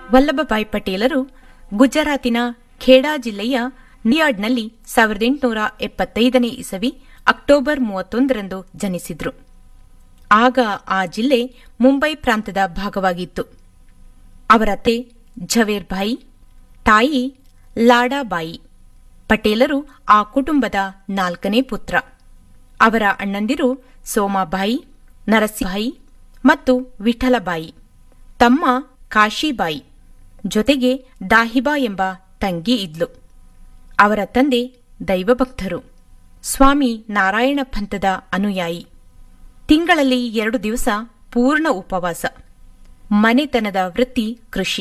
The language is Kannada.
ವಲ್ಲಭಭಾಯಿ ಪಟೇಲರು ಗುಜರಾತಿನ ಖೇಡಾ ಜಿಲ್ಲೆಯ ನಿಯಾಡ್ನಲ್ಲಿ ಸಾವಿರದ ಎಂಟುನೂರ ಎಪ್ಪತ್ತೈದನೇ ಇಸವಿ ಅಕ್ಟೋಬರ್ ಮೂವತ್ತೊಂದರಂದು ಜನಿಸಿದ್ರು ಆಗ ಆ ಜಿಲ್ಲೆ ಮುಂಬೈ ಪ್ರಾಂತದ ಭಾಗವಾಗಿತ್ತು ಅವರ ಅತ್ತೆ ಝವೇರ್ಭಾಯಿ ತಾಯಿ ಲಾಡಾಬಾಯಿ ಪಟೇಲರು ಆ ಕುಟುಂಬದ ನಾಲ್ಕನೇ ಪುತ್ರ ಅವರ ಅಣ್ಣಂದಿರು ಸೋಮಾಬಾಯಿ ನರಸಿಂಹಬಾಯಿ ಮತ್ತು ವಿಠಲಬಾಯಿ ತಮ್ಮ ಕಾಶಿಬಾಯಿ ಜೊತೆಗೆ ದಾಹಿಬಾ ಎಂಬ ತಂಗಿ ಇದ್ಲು ಅವರ ತಂದೆ ದೈವಭಕ್ತರು ಸ್ವಾಮಿ ನಾರಾಯಣ ಪಂಥದ ಅನುಯಾಯಿ ತಿಂಗಳಲ್ಲಿ ಎರಡು ದಿವಸ ಪೂರ್ಣ ಉಪವಾಸ ಮನೆತನದ ವೃತ್ತಿ ಕೃಷಿ